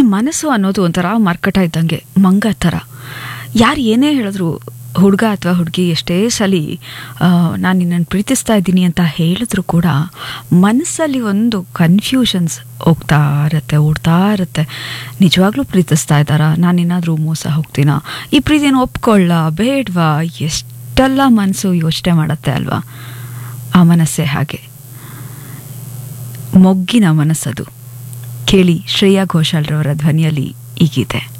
ಮನಸ್ಸು ಅನ್ನೋದು ಒಂಥರ ಮರ್ಕಟ ಇದ್ದಂಗೆ ಮಂಗ ಥರ ಯಾರು ಏನೇ ಹೇಳಿದ್ರು ಹುಡುಗ ಅಥವಾ ಹುಡುಗಿ ಎಷ್ಟೇ ಸಲಿ ನಾನು ನಿನ್ನನ್ನು ಪ್ರೀತಿಸ್ತಾ ಇದ್ದೀನಿ ಅಂತ ಹೇಳಿದ್ರು ಕೂಡ ಮನಸ್ಸಲ್ಲಿ ಒಂದು ಕನ್ಫ್ಯೂಷನ್ಸ್ ಹೋಗ್ತಾ ಇರುತ್ತೆ ಓಡ್ತಾ ಇರುತ್ತೆ ನಿಜವಾಗ್ಲೂ ಪ್ರೀತಿಸ್ತಾ ಇದ್ದಾರಾ ನಾನೇನಾದರೂ ಮೋಸ ಹೋಗ್ತೀನಾ ಈ ಪ್ರೀತಿನ ಒಪ್ಕೊಳ್ಳ ಬೇಡವಾ ಎಷ್ಟೆಲ್ಲ ಮನಸ್ಸು ಯೋಚನೆ ಮಾಡುತ್ತೆ ಅಲ್ವಾ ಆ ಮನಸ್ಸೇ ಹಾಗೆ ಮೊಗ್ಗಿನ ಮನಸ್ಸದು ಕೇಳಿ ಶ್ರೇಯಾ ಘೋಷಾಲ್ರವರ ಧ್ವನಿಯಲ್ಲಿ ಈಗಿದೆ